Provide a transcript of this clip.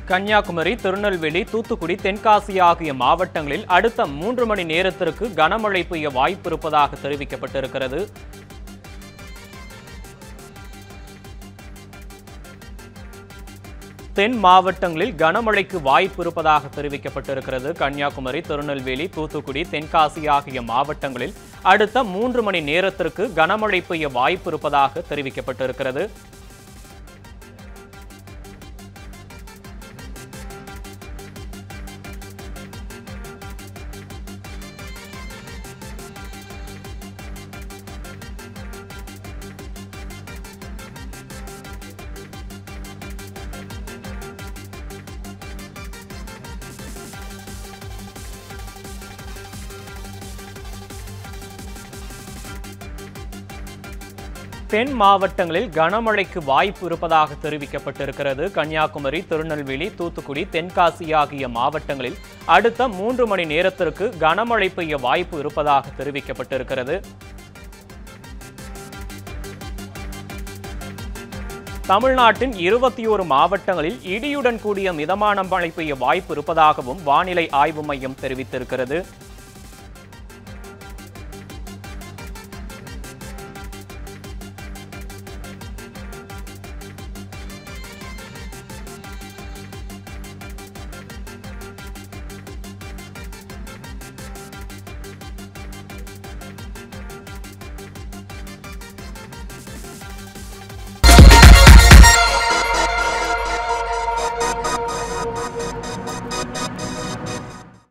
கன்னியாகுமரி திருநெல்வேலி தூத்துக்குடி தென்காசி ஆகிய மாவட்டங்களில் அடுத்த மூன்று மணி நேரத்திற்கு கனமழை பெய்ய வாய்ப்பு இருப்பதாக தெரிவிக்கப்பட்டிருக்கிறது தென் மாவட்டங்களில் கனமழைக்கு வாய்ப்பு இருப்பதாக தெரிவிக்கப்பட்டிருக்கிறது கன்னியாகுமரி திருநெல்வேலி தூத்துக்குடி தென்காசி ஆகிய மாவட்டங்களில் அடுத்த மூன்று மணி நேரத்திற்கு கனமழை பெய்ய வாய்ப்பு இருப்பதாக தெரிவிக்கப்பட்டிருக்கிறது தென் மாவட்டங்களில் கனமழைக்கு வாய்ப்பு இருப்பதாக தெரிவிக்கப்பட்டிருக்கிறது கன்னியாகுமரி திருநெல்வேலி தூத்துக்குடி தென்காசி ஆகிய மாவட்டங்களில் அடுத்த மூன்று மணி நேரத்திற்கு கனமழை பெய்ய வாய்ப்பு இருப்பதாக தெரிவிக்கப்பட்டிருக்கிறது தமிழ்நாட்டின் இருபத்தி ஒரு மாவட்டங்களில் இடியுடன் கூடிய மிதமான மழை பெய்ய வாய்ப்பு இருப்பதாகவும் வானிலை ஆய்வு மையம் தெரிவித்திருக்கிறது